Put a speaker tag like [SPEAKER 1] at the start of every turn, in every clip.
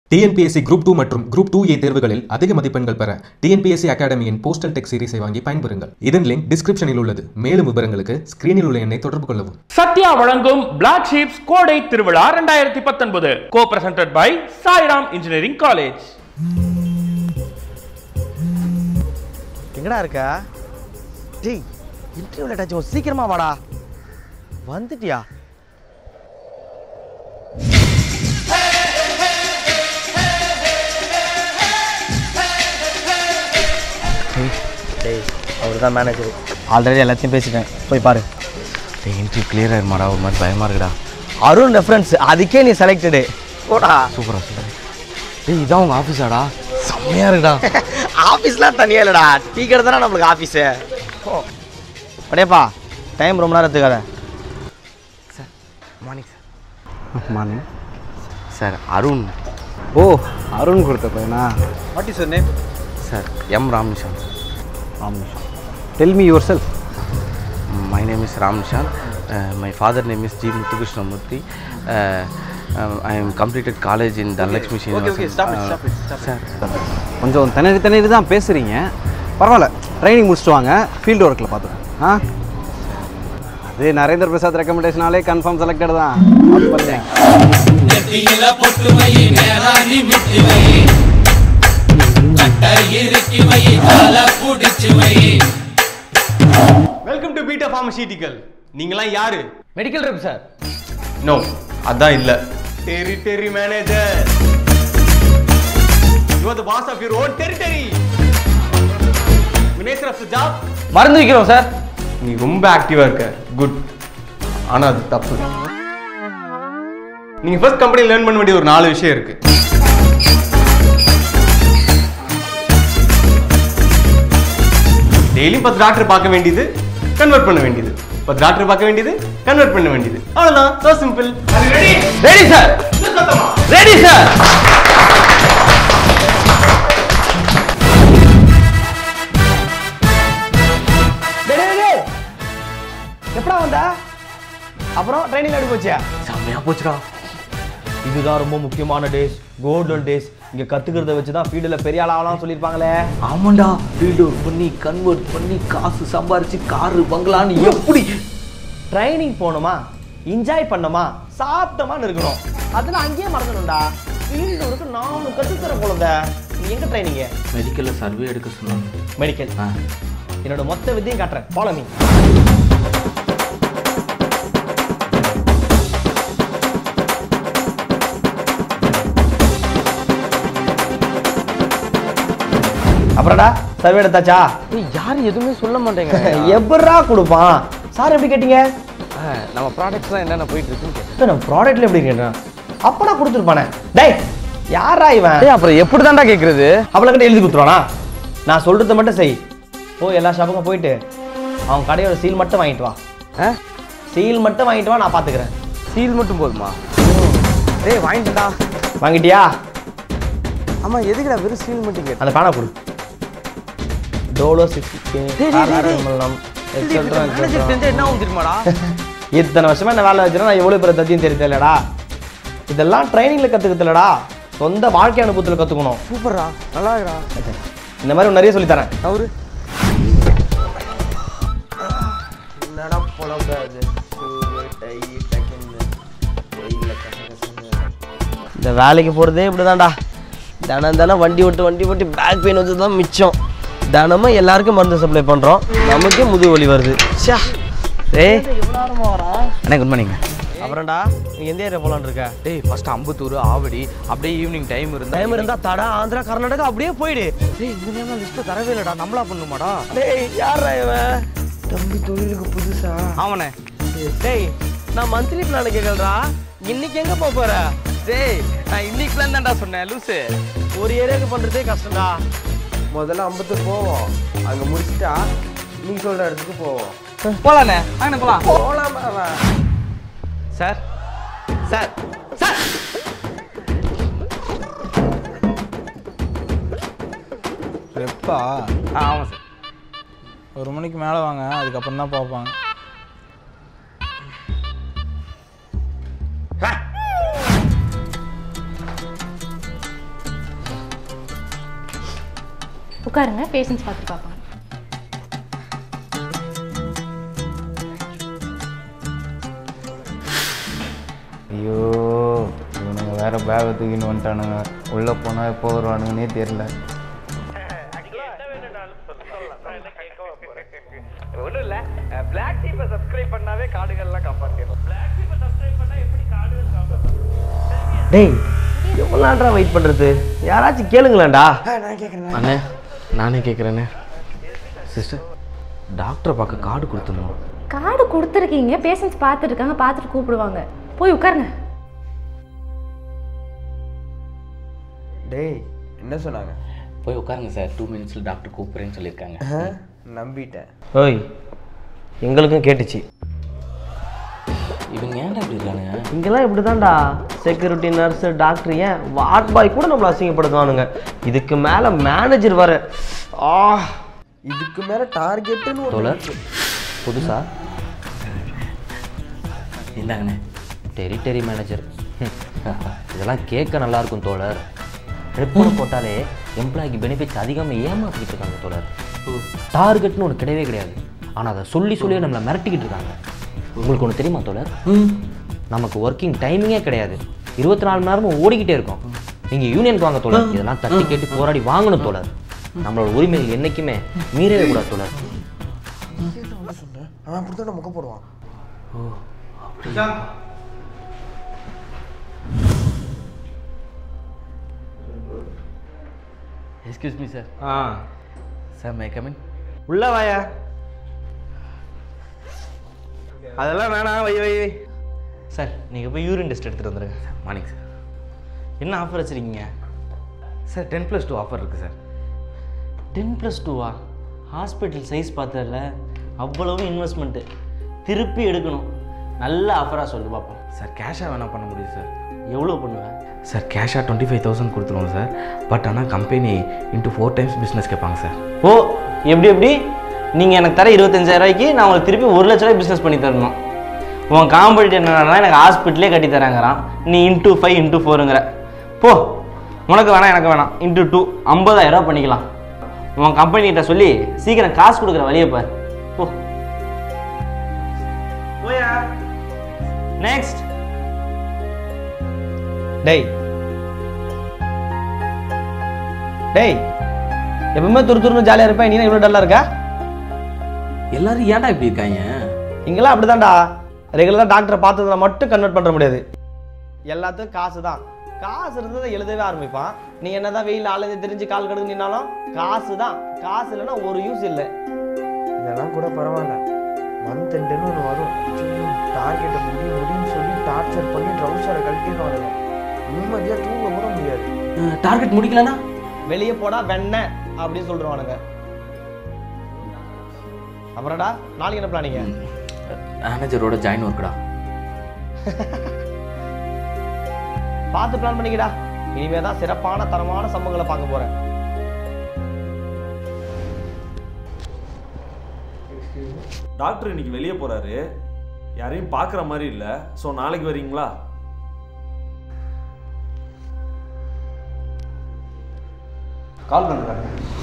[SPEAKER 1] TNPSC group two மற்றும் group two A தேர்வுகளில் அதிக மதிப்பெண்கள் பெற டிஎன்பிஎஸ்சி அகாடமியின் போஸ்டல் டெக் சீரிஸை வாங்கி பயன்பெறுங்கள் இதன் லிங்க் டிஸ்கிரிப்ஷனில் உள்ளது மேலும் விவரங்களுக்கு ஸ்கிரீனில் உள்ள எண்ணை தொடர்பு கொள்ளவும்
[SPEAKER 2] சத்யா வழங்கும் பிளாக் ஷீப்ஸ் கோடை திருவிழா ரெண்டாயிரத்தி பத்தொன்பது co presented by Sairam engineering college
[SPEAKER 3] எங்கடா இருக்க டேய் இன்டர்வியூ லேட் ஆச்சு சீக்கிரமா வாடா வந்துட்டியா டேய் அவர் தான் மேனேஜர் ஆல்ரெடி எல்லாத்தையும் பேசிட்டேன் போய் பாரு
[SPEAKER 4] டேய் இன்ட்ரி கிளியர் ஆயிருமாடா ஒரு மாதிரி பயமா இருக்குடா
[SPEAKER 3] அருண் ரெஃபரன்ஸ் அதுக்கே நீ செலக்டடு போடா
[SPEAKER 4] சூப்பரா சூப்பர் டேய் இதான் உங்க ஆஃபீஸாடா செம்மையா இருக்குடா
[SPEAKER 3] ஆஃபீஸ்லாம் தனியாக இல்லைடா டீ கடை தானே நம்மளுக்கு ஆஃபீஸு அப்படியேப்பா டைம் ரொம்ப நேரம் எடுத்துக்காத
[SPEAKER 4] morning sir morning sir Arun
[SPEAKER 5] ஓ அருண் கொடுத்த பையனா what is your name
[SPEAKER 4] sir M Ramnishanth
[SPEAKER 5] Ramesh tell me yourself
[SPEAKER 4] my name is Ramnishanth my father name is G Muthukrishnamurthy I am completed college in Dhanalakshmi sir
[SPEAKER 5] கொஞ்சம் திணறி திணறி தான் பேசுகிறீங்க பரவாயில்ல ட்ரைனிங் முடிச்சுட்டு வாங்க ஃபீல்டு ஒர்க்கில் பார்த்துக்கோங்க ஆ அது நரேந்திர பிரசாத் ரெக்கமெண்டேஷனாலே கன்ஃபார்ம் செலக்டட் தான் பார்த்து பண்ணுங்க
[SPEAKER 6] வெல்கம் டு பீட்டா ஃபார்மசியூட்டிக்கல் நீங்களாம் யாரு
[SPEAKER 3] மெடிக்கல் ரெப் சார்
[SPEAKER 6] நோ அதான் இல்ல territory manager you are the boss of your own territory nature of the job
[SPEAKER 3] மருந்து வைக்கிறோம் சார்
[SPEAKER 6] நீ ரொம்ப ஆக்டிவா இருக்க குட் ஆனா அது தப்பு நீங்க ஃபர்ஸ்ட் கம்பெனி லேர்ன் பண்ண வேண்டிய ஒரு நாலு விஷயம் இருக்கு டெய்லியும் பத்து டாக்டர் பார்க்க வேண்டியது கன்வெர்ட் பண்ண வேண்டியது பத்து டாக்டர் பார்க்க வேண்டியது கன்வெர்ட் பண்ண வேண்டியது அவ்வளவுதான் so simple
[SPEAKER 3] ready sir ready sir எப்படா வந்த அப்புறம் ட்ரைனிங் எப்படி போச்சு
[SPEAKER 4] செம்மையா போச்சுடா
[SPEAKER 3] இதுதான் ரொம்ப முக்கியமான டேஸ் கோல்டன் டேஸ் இங்க கத்துக்கிறத வச்சு தான் ஃபீல்டில் பெரிய ஆள் ஆகலாம் சொல்லியிருப்பாங்களே
[SPEAKER 4] ஆமாண்டா ஃபீல்டு ஒர்க் பண்ணி கன்வெர்ட் பண்ணி காசு சம்பாரிச்சு காரு பங்களான்னு எப்படி
[SPEAKER 3] ட்ரைனிங் போகணுமா என்ஜாய் பண்ணோமா சாப்பிட்டோமான்னு இருக்கணும் அதெல்லாம் அங்கேயே மறந்துடும்டா ஃபீல்டு ஒர்க்கு நானும் கற்றுத்தர குழந்தை நீ எங்க ட்ரைனிங்க
[SPEAKER 4] மெடிக்கல்ல சர்வே எடுக்க சொன்னாங்க
[SPEAKER 3] மெடிக்கல்
[SPEAKER 4] ஆ
[SPEAKER 3] என்னோட மொத்த வித்தையும் காட்டுறேன் ஃபாலோ மீ அப்புறம்டா சர்வே எடுத்தாச்சா
[SPEAKER 4] யாரும் எதுவுமே சொல்ல மாட்டேங்க
[SPEAKER 3] எப்படா கொடுப்பான் சார் எப்படி கேட்டீங்க
[SPEAKER 4] நம்ம ப்ராடக்ட்ஸ்லாம் என்னென்ன போயிட்டு இருக்குன்னு கேட்டேன்.
[SPEAKER 3] இப்ப நம்ம ப்ராடக்ட்ல எப்படி கேட்டான் அப்படா கொடுத்துருப்பானே டேய் யாரா இவன்
[SPEAKER 4] டேய் அப்புறம் எப்படி தான்டா கேட்குறது
[SPEAKER 3] அவளை கிட்ட எழுதி கொடுத்துருவானா நான் சொல்றத மட்டும் செய் போ எல்லா ஷாப்புக்கும் போயிட்டு அவன் கடையோட சீல் மட்டும் வாங்கிட்டு வா
[SPEAKER 4] ஆ
[SPEAKER 3] சீல் மட்டும் வாங்கிட்டு வா நான் பாத்துக்கிறேன்
[SPEAKER 4] சீல் மட்டும் போதுமா டேய் வாங்கிட்டா
[SPEAKER 3] வாங்கிட்டியா
[SPEAKER 4] ஆமா எதுக்குடா வெறும் சீல் மட்டும் கேட்டேன்
[SPEAKER 3] அந்த பேனா கொடு டோலோ சிக்ஸ்
[SPEAKER 4] என்ன ஆகும் தெரியுமாடா
[SPEAKER 3] இத்தனை வருஷமா என்ன வேலை வச்சுனா நான் எவ்வளவு பேர் தத்தியும் தெரியலடா இதெல்லாம் ட்ரைனிங்ல கத்துக்கிறதுலடா சொந்த வாழ்க்கை அனுபவத்துல கத்துக்கணும்
[SPEAKER 4] சூப்பர்ரா நல்லா இருக்குடா
[SPEAKER 3] இந்த மாதிரி உனக்கு நிறைய சொல்லி தரேன்
[SPEAKER 4] அவரு
[SPEAKER 3] இந்த வேலைக்கு போகிறதே இப்படிதான்டா தினம் தினம் வண்டி ஓட்டு வண்டி ஓட்டி பேக் பெயின் வந்து தான் மிச்சம் தினமும் எல்லாருக்கும் மருந்து சப்ளை பண்ணுறோம் நமக்கே முதுகு வலி வருது ச்சே ஏய்
[SPEAKER 4] அண்ணா குட் மார்னிங்
[SPEAKER 3] அப்புறம்டா நீ எந்த ஏரியா போலான்னு இருக்க
[SPEAKER 4] டேய் ஃபர்ஸ்ட் அம்பத்தூர் ஆவடி அப்படியே ஈவினிங் டைம் இருந்தா
[SPEAKER 3] டைம் இருந்தா தடா ஆந்திரா கர்நாடகா அப்படியே போயிடு
[SPEAKER 4] டேய் இந்த நேரம் லிஸ்ட் தரவே இல்லடா நம்மளா பண்ணுமாடா
[SPEAKER 3] டேய் யாரா இவன் தம்பி தொழிலுக்கு புதுசா
[SPEAKER 4] ஆமாண்ணே
[SPEAKER 3] டேய் நான் மந்த்லி பிளான் கேட்கலடா இன்னைக்கு எங்க போக போற
[SPEAKER 4] டேய் நான் இன்னைக்கு பிளான் தான்டா சொன்னேன் லூசு
[SPEAKER 3] ஒரு ஏரியாவுக்கு பண்றதே கஷ்டம்டா
[SPEAKER 5] முதல்ல ஐம்பத்தூர் போவோம் அங்கே முடிச்சிட்டா நீ சொல்கிற இடத்துக்கு போவோம்
[SPEAKER 4] போலாண்ணே வாங்கண்ணே போலாம்
[SPEAKER 5] போகலாமா
[SPEAKER 4] சார் சார் சார்
[SPEAKER 7] ரெப்பா
[SPEAKER 4] ஆ ஆமாம் சார்
[SPEAKER 7] ஒரு மணிக்கு மேலே வாங்க அதுக்கப்புறம் தான் பார்ப்பாங்க
[SPEAKER 8] உட்காருங்க பேஷண்ட்ஸ் பார்த்துட்டு பார்ப்பாங்க
[SPEAKER 9] ஐயோ இவனுங்க வேற பேகை தூக்கின்னு வந்துட்டானுங்க உள்ளே போனால் எப்போ வருவானுங்கன்னே தெரியல
[SPEAKER 10] ஒன்றும் இல்லை பிளாக் டீப்பை சப்ஸ்கிரைப் பண்ணாவே காடுகள்லாம் காப்பாற்றிடலாம் பிளாக் டீப்பை சப்ஸ்கிரைப் பண்ணால் எப்படி காடுகள் காப்பாற்றலாம்
[SPEAKER 3] டேய் எவ்வளோ நாள்டா வெயிட் பண்ணுறது யாராச்சும் கேளுங்களேன்டா
[SPEAKER 10] நான் கேட்குறேன்
[SPEAKER 4] அண்ணே நானே கேட்குறேண்ணே சிஸ்டர் டாக்டரை பார்க்க கார்டு கொடுத்துருந்தோம்
[SPEAKER 8] கார்டு கொடுத்துருக்கீங்க பேஷண்ட்ஸ் பார்த்துட்டு இருக்காங்க பார்த்துட்டு கூப்பிடுவாங்க போய் உட்காருங்க
[SPEAKER 10] டேய் என்ன சொன்னாங்க
[SPEAKER 4] போய் உட்காருங்க சார் டூ மினிட்ஸில் டாக்டர் கூப்பிட்றேன்னு சொல்லியிருக்காங்க
[SPEAKER 10] நம்பிட்டேன்
[SPEAKER 3] ஓய் எங்களுக்கும் கேட்டுச்சு
[SPEAKER 4] இவங்க ஏன்டா இப்படி இருக்கானுங்க
[SPEAKER 3] இங்கெல்லாம் இப்படி தான்டா செக்யூரிட்டி நர்ஸு டாக்டர் ஏன் வார்ட் பாய் கூட நம்மளை அசிங்கப்படுத்துவானுங்க இதுக்கு மேலே மேனேஜர் வர ஆ
[SPEAKER 10] இதுக்கு மேலே டார்கெட்டுன்னு ஒரு
[SPEAKER 4] தோழர் புதுசா இந்தாங்கண்ணே டெரிட்டரி மேனேஜர் இதெல்லாம் கேட்க நல்லா இருக்கும் தோழர் ரிப்போர்ட் போட்டாலே எம்ப்ளாய்க்கு பெனிஃபிட்ஸ் அதிகமாக ஏமாற்றிக்கிட்டு இருக்காங்க தோழர் டார்கெட்னு ஒன்று கிடையவே கிடையாது ஆனால் அதை சொல்லி சொல்லி நம்மளை மிரட்டிக்கிட்டு இருக்காங்க உங்களுக்கு ஒன்று தெரியுமா தோழர் நமக்கு ஒர்க்கிங் டைமிங்கே கிடையாது இருபத்தி நாலு மணி நேரமும் ஓடிக்கிட்டே இருக்கோம் நீங்கள் யூனியனுக்கு வாங்க தோழர் இதெல்லாம் தட்டி கேட்டு போராடி வாங்கணும் தோழர் நம்மளோட உரிமைகள் என்றைக்குமே மீறவே கூடாது தோழர்
[SPEAKER 10] அவன் அப்படி தான் முக்க போடுவான்
[SPEAKER 4] எக்ஸ்கியூஸ் மீ சார்
[SPEAKER 5] ஆ
[SPEAKER 4] சார் மை கமின்
[SPEAKER 3] உள்ள வாயா அதெல்லாம் வேணாம் வை வை வை சார் நீங்கள் போய் யூரின் டெஸ்ட் எடுத்துகிட்டு வந்துடுங்க
[SPEAKER 4] மார்னிங் சார்
[SPEAKER 3] என்ன ஆஃபர் வச்சுருக்கீங்க
[SPEAKER 4] sir ten plus two offer இருக்குது சார்
[SPEAKER 3] டென் ப்ளஸ் டூவா ஹாஸ்பிட்டல் சைஸ் பார்த்ததில்ல அவ்வளவு இன்வெஸ்ட்மெண்ட்டு திருப்பி எடுக்கணும் நல்ல ஆஃபராக சொல்லு பார்ப்போம்
[SPEAKER 4] சார் கேஷாக வேணால் பண்ண முடியும் சார்
[SPEAKER 3] எவ்வளோ பண்ணுவேன்
[SPEAKER 4] சார் கேஷாக டுவெண்ட்டி ஃபைவ் தௌசண்ட் கொடுத்துருவோம் சார் பட் ஆனால் company into four times business கேட்பாங்க சார்
[SPEAKER 3] ஓ எப்படி எப்படி நீங்கள் எனக்கு தர இருபத்தஞ்சாயிரம் ரூபாய்க்கு நான் உங்களுக்கு திருப்பி ஒரு லட்ச ரூபாய் பிஸ்னஸ் பண்ணி தரணும் உன் காம்படிட்டர் என்னன்னா எனக்கு ஹாஸ்பிட்டலே கட்டி தராங்கிறான் நீ இன்ட்டு ஃபைவ் இன்ட்டு ஃபோருங்கிற போ உனக்கு வேணாம் எனக்கு வேணாம் இன்ட்டு டூ ஐம்பதாயிரம் ரூபாய் பண்ணிக்கலாம் உன் கம்பெனிகிட்ட சொல்லி சீக்கிரம் காசு கொடுக்குற வழியை பார் போ போயா நெக்ஸ்ட் டேய் டேய் எப்பவுமே துரு துருன்னு ஜாலியாக இருப்பேன் நீ இவ்வளோ டல்லாக இருக்கா
[SPEAKER 4] எல்லாரும் ஏன்டா இப்படி இருக்காங்க
[SPEAKER 3] இங்கெல்லாம் அப்படிதான்டா ரெகுலராக டாக்டரை பார்த்ததுல மட்டும் கன்வெர்ட் பண்ண முடியாது எல்லாத்துக்கும் காசு தான் காசு இருந்ததை எழுதவே ஆரம்பிப்பான் நீ என்னதான் வெயில் ஆளுங்க தெரிஞ்சு கால் கடுக்கு நின்னாலும் காசு தான் காசு இல்லைன்னா ஒரு யூஸ் இல்லை
[SPEAKER 10] இதெல்லாம் கூட பரவாயில்ல மந்த் எண்டுன்னு ஒன்று வரும் டார்கெட்டை முடி முடின்னு சொல்லி டார்ச்சர் பண்ணி ட்ரௌசரை கழட்டிடுவானுங்க நிம்மதியாக தூங்க கூட முடியாது
[SPEAKER 4] டார்கெட் முடிக்கலனா
[SPEAKER 3] வெளியே போடா வெண்ண அப்படின்னு சொல்லிடுவானுங்க அப்புறம்டா நாளைக்கு என்ன பிளானிங்க
[SPEAKER 4] மேனேஜரோட ஜாயின் ஒர்க்குடா
[SPEAKER 3] பார்த்து பிளான் பண்ணிக்கடா இனிமே தான் சிறப்பான தரமான சம்பவங்களை பார்க்க போறேன்
[SPEAKER 11] டாக்டர் இன்னைக்கு வெளியே போறாரு யாரையும் பார்க்குற மாதிரி இல்லை ஸோ நாளைக்கு வரீங்களா
[SPEAKER 5] கால் பண்ணுறாங்க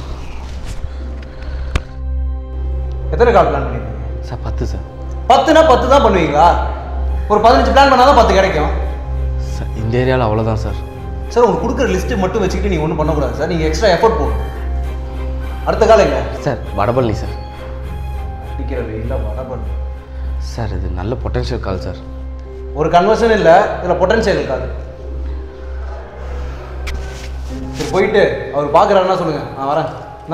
[SPEAKER 5] எத்தனை கால் பிளான் பண்ணிருக்கீங்க
[SPEAKER 4] சார் பத்து சார்
[SPEAKER 5] பத்துனா பத்து தான் பண்ணுவீங்களா ஒரு பதினஞ்சு பிளான் பண்ணால் தான் பத்து கிடைக்கும்
[SPEAKER 4] சார் இந்த ஏரியாவில் அவ்வளோதான் சார்
[SPEAKER 5] சார் உங்களுக்கு கொடுக்குற லிஸ்ட்டு மட்டும் வச்சுக்கிட்டு நீங்கள் ஒன்றும் பண்ணக்கூடாது சார் நீங்கள் எக்ஸ்ட்ரா எஃபோர்ட் போடணும் அடுத்த காலம் எங்க
[SPEAKER 4] சார் வடபழனி சார்
[SPEAKER 5] அடிக்கிற வெயிலில் வடபன்
[SPEAKER 4] சார் இது நல்ல பொட்டன்ஷியல் கால் சார்
[SPEAKER 5] ஒரு கன்வர்ஷன் இல்லை இதில் பொட்டன்ஷியல் இருக்காது சரி போயிட்டு அவர் பார்க்குறாருன்னா சொல்லுங்கள் நான் வரேன் என்ன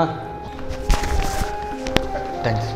[SPEAKER 4] தேங்க்ஸ்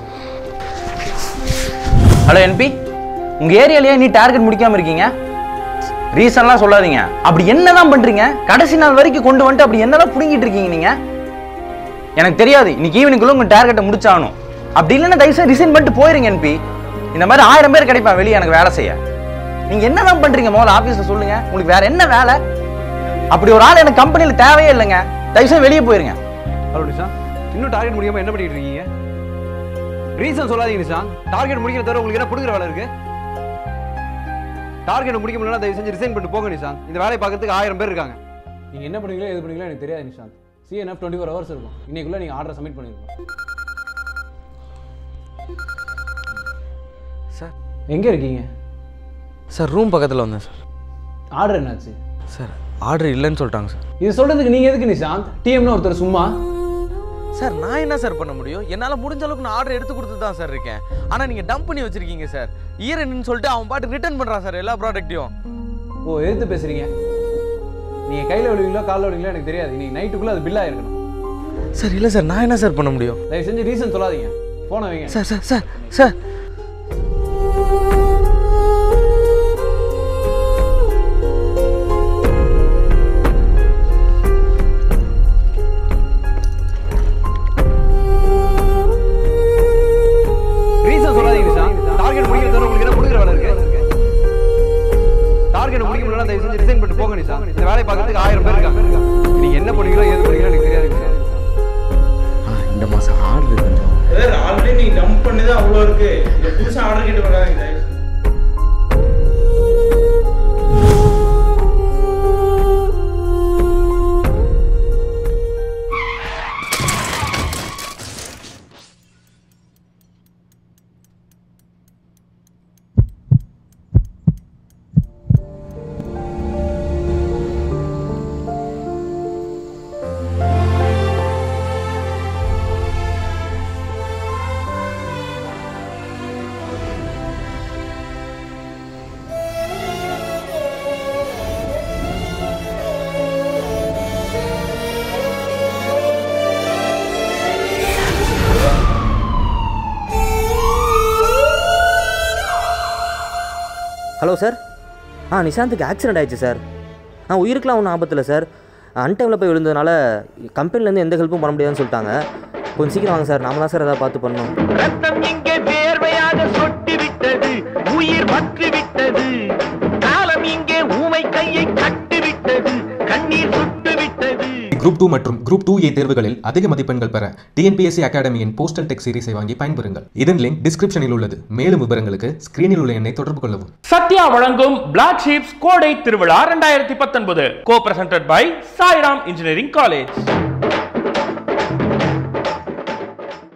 [SPEAKER 9] ஹலோ என்பி உங்கள் ஏரியாலேயே நீ டார்கெட் முடிக்காமல் இருக்கீங்க ரீசன்லாம் சொல்லாதீங்க அப்படி என்னதான் பண்ணுறீங்க கடைசி நாள் வரைக்கும் கொண்டு வந்துட்டு அப்படி என்னதான் பிடுங்கிட்டு இருக்கீங்க நீங்கள் எனக்கு தெரியாது இன்னைக்கு ஈவினிங்குள்ள உங்கள் டார்கெட்டை முடிச்சாகணும் அப்படி இல்லைன்னா தயவுசெய்து ரிசைன் பண்ணிட்டு போயிருங்க என்பி இந்த மாதிரி ஆயிரம் பேர் கிடைப்பான் வெளியே எனக்கு வேலை செய்ய நீங்கள் என்னதான் பண்ணுறீங்க முதல்ல ஆஃபீஸில் சொல்லுங்க உங்களுக்கு வேற என்ன வேலை அப்படி ஒரு ஆள் எனக்கு கம்பெனியில் தேவையே இல்லைங்க தயவுசெய்து வெளியே போயிருங்க
[SPEAKER 5] ஹலோ நிஷான் இன்னும் டார்கெட் முடியாமல் என்ன பண்ணிட்டு இருக்கீங்க ரீசன் சொல்லாதீங்க நிஷான் டார்கெட் முடிக்கிற தவிர உங்களுக்கு என்ன பிடிக்கிற வேலை இருக்கு டார்கெட் முடிக்க முடியலன்னா தயவு செஞ்சு ரிசைன் பண்ணிட்டு போங்க நிஷான் இந்த வேலையை பார்க்கறதுக்கு ஆயிரம் பேர் இருக்காங்க
[SPEAKER 12] நீங்கள் என்ன பண்ணுவீங்களோ எது பண்ணுவீங்களோ எனக்கு தெரியாது Nishanth
[SPEAKER 5] CNF twenty four hours இருக்கும் இன்னைக்குள்ளே நீங்கள் ஆர்டரை சப்மிட் பண்ணிருக்கணும்
[SPEAKER 10] சார்
[SPEAKER 5] எங்கே இருக்கீங்க
[SPEAKER 10] சார் ரூம் பக்கத்தில் வந்தேன் சார்
[SPEAKER 5] ஆர்டர் என்னாச்சு
[SPEAKER 10] சார் ஆர்டர் இல்லைன்னு சொல்லிட்டாங்க சார்
[SPEAKER 5] இது சொல்கிறதுக்கு நீங்கள் எதுக்கு நிஷாந்த் டிஎம்னு ஒருத்தர் சும்மா
[SPEAKER 10] சார் நான் என்ன சார் பண்ண முடியும் என்னால் முடிஞ்ச அளவுக்கு நான் ஆர்டர் எடுத்து கொடுத்து தான் சார் இருக்கேன் ஆனால் நீங்கள் டம்ப் பண்ணி வச்சிருக்கீங்க சார் ஈரன்னு சொல்லிட்டு அவன் பாட்டு ரிட்டர்ன் பண்ணுறான் சார் எல்லா ப்ராடக்ட்டையும்
[SPEAKER 5] ஓ எதிர்த்து பேசுகிறீங்க நீங்கள் கையில் விழுவீங்களோ காலில் விழுவீங்களோ எனக்கு தெரியாது இன்னைக்கு நைட்டுக்குள்ளே அது பில்லாக இருக்கணும்
[SPEAKER 10] சார் இல்லை சார் நான் என்ன சார் பண்ண முடியும்
[SPEAKER 5] தயவு செஞ்சு ரீசன் சொல்லாதீங்க போன வைங்க
[SPEAKER 10] sir sir sir sir
[SPEAKER 5] reason சொல்லாதீங்க நிஷாந்த் டார்கெட் முடிக்கிறது உங்களுக்கு என்ன கொடுக்குற வேலை இருக்கு டார்கெட் முடிக்க முடியல தயவு செஞ்சு ரிசைன் பண்ணிட்டு போங்க நிஷாந்த் இந்த வேலையை பார்க்கறதுக்கு ஆயிரம் பேர் இருக்காங்க நீங்க என்ன பண்ணுவீங்களோ ஏது பண்ணுவீங்களோ எனக்கு தெரியாது நிஷாந்த்
[SPEAKER 10] இந்த மாதம் ஆர்டர் கொஞ்சம்
[SPEAKER 7] சார் ஆல்ரெடி நீங்க டம்ப் பண்ணது அவ்வளோ இருக்கு இதை புதுசா ஆர்டர் கேட்டு வராங்க சார்
[SPEAKER 4] ஹலோ சார் ஆ நிஷாந்துக்கு ஆக்சிடென்ட் ஆயிடுச்சு சார் ஆ உயிருக்குலாம் ஒன்றும் ஆபத்தில் சார் அன்டைமில் போய் விழுந்ததுனால கம்பெனிலேருந்து எந்த ஹெல்ப்பும் பண்ண முடியாதுன்னு சொல்லிட்டாங்க கொஞ்சம் சீக்கிரம் வாங்க சார் நாம தான் சார் ஏதாவது பார்த்து பண்ணணும்
[SPEAKER 12] ரத்தம் இங்கே வேர்வையாக சொட்டி விட்டது உயிர் பற்றி விட்டது காலம் இங்கே ஊமை கையை கட்டி விட்டது கண்ணீர் சுட்டு விட்டது
[SPEAKER 1] குரூப் டூ மற்றும் குரூப் டூ ஏ தேர்வுகளில் அதிக மதிப்பெண்கள் பெற டிஎன்பிஎஸ்சி அகாடமியின் போஸ்டல் டெக் சீரிஸை வாங்கி பயன்பெறுங்கள் இதன் லிங்க் டிஸ்கிரிப்ஷனில் உள்ளது மேலும் விவரங்களுக்கு ஸ்கிரீனில் உள்ள எண்ணை தொடர்பு கொள்ளவும்
[SPEAKER 2] சத்யா வழங்கும் பிளாக் ஷீப்ஸ் கோடை திருவிழா ரெண்டாயிரத்தி பத்தொன்பது co presented by Sairam engineering college